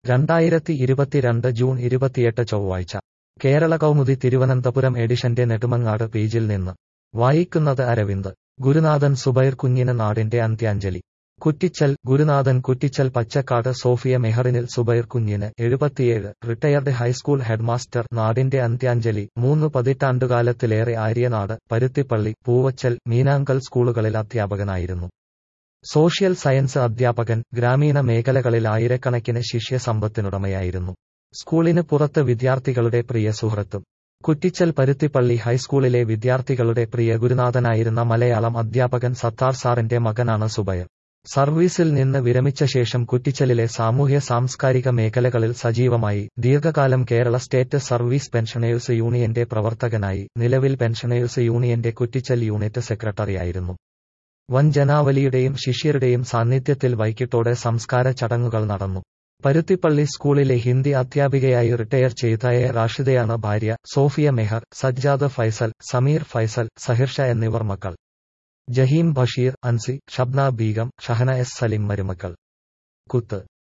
രണ്ടായിരത്തി ഇരുപത്തിരണ്ട് ജൂൺ ഇരുപത്തിയെട്ട് ചൊവ്വാഴ്ച കേരള കൗമുദി തിരുവനന്തപുരം എഡിഷന്റെ നെടുമങ്ങാട് പേജിൽ നിന്ന് വായിക്കുന്നത് അരവിന്ദ് ഗുരുനാഥൻ സുബൈർ കുഞ്ഞിന് നാടിന്റെ അന്ത്യാഞ്ജലി കുറ്റിച്ചൽ ഗുരുനാഥൻ കുറ്റിച്ചൽ പച്ചക്കാട് സോഫിയ മെഹറിനിൽ സുബൈർ കുഞ്ഞിന് എഴുപത്തിയേഴ് റിട്ടയർഡ് ഹൈസ്കൂൾ ഹെഡ്മാസ്റ്റർ നാടിന്റെ അന്ത്യാഞ്ജലി മൂന്ന് പതിറ്റാണ്ടുകാലത്തിലേറെ ആര്യനാട് പരുത്തിപ്പള്ളി പൂവച്ചൽ മീനാങ്കൽ സ്കൂളുകളിൽ അധ്യാപകനായിരുന്നു സോഷ്യൽ സയൻസ് അധ്യാപകൻ ഗ്രാമീണ മേഖലകളിൽ ആയിരക്കണക്കിന് ശിഷ്യസമ്പത്തിനുടമയായിരുന്നു സ്കൂളിന് പുറത്ത് വിദ്യാർത്ഥികളുടെ പ്രിയ സുഹൃത്തും കുറ്റിച്ചൽ പരുത്തിപ്പള്ളി ഹൈസ്കൂളിലെ വിദ്യാർത്ഥികളുടെ പ്രിയ ഗുരുനാഥനായിരുന്ന മലയാളം അധ്യാപകൻ സത്താർ സാറിന്റെ മകനാണ് സുബൈർ സർവീസിൽ നിന്ന് വിരമിച്ച ശേഷം കുറ്റിച്ചലിലെ സാമൂഹ്യ സാംസ്കാരിക മേഖലകളിൽ സജീവമായി ദീർഘകാലം കേരള സ്റ്റേറ്റ് സർവീസ് പെൻഷനേഴ്സ് യൂണിയന്റെ പ്രവർത്തകനായി നിലവിൽ പെൻഷനേഴ്സ് യൂണിയന്റെ കുറ്റിച്ചൽ യൂണിറ്റ് സെക്രട്ടറിയായിരുന്നു വൻ ജനാവലിയുടെയും ശിഷ്യരുടെയും സാന്നിധ്യത്തിൽ വൈകിട്ടോടെ സംസ്കാര ചടങ്ങുകൾ നടന്നു പരുത്തിപ്പള്ളി സ്കൂളിലെ ഹിന്ദി അധ്യാപികയായി റിട്ടയർ ചെയ്ത എ റാഷിദയാണ് ഭാര്യ സോഫിയ മെഹർ സജ്ജാദ് ഫൈസൽ സമീർ ഫൈസൽ സഹിർഷ എന്നിവർ മക്കൾ ജഹീം ബഷീർ അൻസി ഷബ്ന ബീഗം ഷഹന എസ് സലിം മരുമക്കൾ കുത്ത്